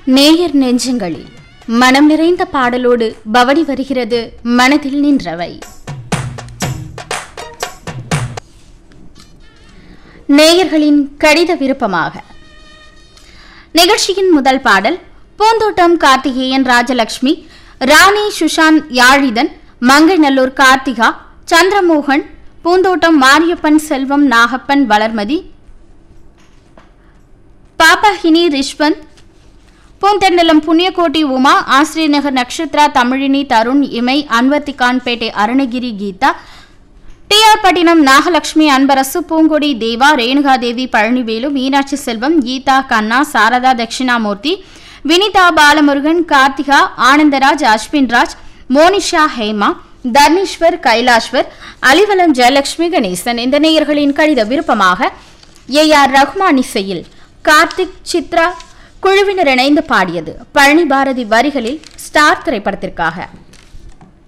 நேயர் நெஞ்சங்களில் மனம் நிறைந்த பாடலோடு பவனி வருகிறது மனதில் நின்றவை நேயர்களின் கடித விருப்பமாக நிகழ்ச்சியின் முதல் பாடல் பூந்தோட்டம் கார்த்திகேயன் ராஜலட்சுமி ராணி சுஷாந்த் யாழிதன் மங்கைநல்லூர் கார்த்திகா சந்திரமோகன் பூந்தோட்டம் மாரியப்பன் செல்வம் நாகப்பன் வளர்மதி பாப்பஹினி ரிஷ்வந்த் பூந்தெண்டலம் புண்ணியகோட்டி உமா ஆசிரியர் நகர் நக்ஷத்ரா தமிழினி தருண் இமை அன்வர்த்திகான்பேட்டை அருணகிரி கீதா டிஆர் பட்டினம் நாகலட்சுமி அன்பரசு பூங்கொடி தேவா ரேணுகாதேவி பழனிவேலு மீனாட்சி செல்வம் கீதா கண்ணா சாரதா தட்சிணாமூர்த்தி வினிதா பாலமுருகன் கார்த்திகா ஆனந்தராஜ் அஸ்வின்ராஜ் மோனிஷா ஹேமா தர்ணீஸ்வர் கைலாஷ்வர் அலிவலம் ஜெயலட்சுமி கணேசன் இந்த நேயர்களின் கடித விருப்பமாக ஏ ஆர் ரஹ்மான் இசையில் கார்த்திக் சித்ரா குழுவினர் இணைந்து பாடியது பழனி பாரதி வரிகளில் ஸ்டார் திரைப்படத்திற்காக